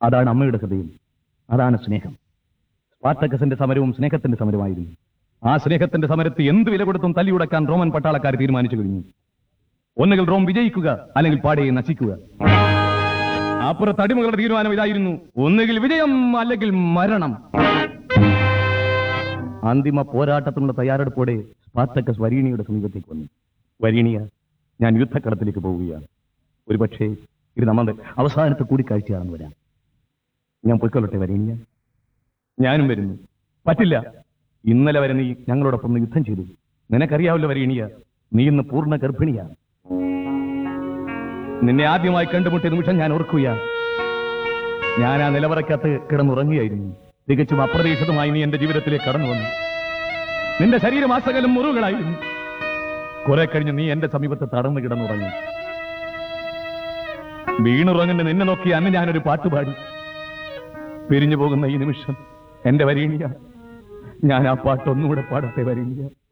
അതാണ് അമ്മയുടെ ഹൃദയം അതാണ് സ്നേഹം സ്പാർട്ടക്കസിന്റെ സമരവും സ്നേഹത്തിന്റെ സമരമായിരുന്നു ആ സ്നേഹത്തിന്റെ സമരത്ത് എന്ത് വില കൊടുത്തും തല്ലിയുടക്കാൻ റോമൻ പട്ടാളക്കാർ തീരുമാനിച്ചു കഴിഞ്ഞു ഒന്നുകിൽ റോം വിജയിക്കുക അല്ലെങ്കിൽ പാടയെ നശിക്കുക അപ്പുറത്ത് അടിമകളുടെ തീരുമാനം ഇതായിരുന്നു ഒന്നുകിൽ വിജയം അല്ലെങ്കിൽ മരണം അന്തിമ പോരാട്ടത്തിനുള്ള തയ്യാറെടുപ്പോടെ സ്പാർട്ടക്കസ് വരീണിയുടെ സമീപത്തേക്ക് വന്നു വരീണിയ ഞാൻ യുദ്ധക്കളത്തിലേക്ക് പോവുകയാണ് ഒരുപക്ഷേ ഇത് നമ്മുടെ അവസാനത്തെ കൂടിക്കാഴ്ചയാണെന്ന് വരാം ഞാൻ പൊയ്ക്കൊള്ളട്ടെ വരീണിയ ഞാനും വരുന്നു പറ്റില്ല ഇന്നലെ വരെ നീ ഞങ്ങളോടൊപ്പം ഒന്ന് യുദ്ധം ചെയ്തു നിനക്കറിയാവല്ലോ വരീണിയ നീ ഇന്ന് പൂർണ്ണ ഗർഭിണിയാണ് നിന്നെ ആദ്യമായി കണ്ടുമുട്ടിയ നിമിഷം ഞാൻ ഓർക്കുകയാണ് ഞാൻ ആ നിലവറക്കകത്ത് കിടന്നുറങ്ങുകയായിരുന്നു തികച്ചും അപ്രതീക്ഷിതമായി നീ എന്റെ ജീവിതത്തിലേക്ക് കടന്നു വന്നു നിന്റെ ശരീരം ആസകലം മുറിവുകളായിരുന്നു കുറെ കഴിഞ്ഞ് നീ എന്റെ സമീപത്ത് തടന്നു കിടന്നുറങ്ങി വീണുറങ്ങുന്ന നിന്നെ നോക്കി അന്ന് ഞാനൊരു പാട്ടുപാടി പിരിഞ്ഞു പോകുന്ന ഈ നിമിഷം എന്റെ വരീണിയ ഞാൻ ആ പാട്ട് ഒന്നുകൂടെ പാടത്തെ വരീണിയ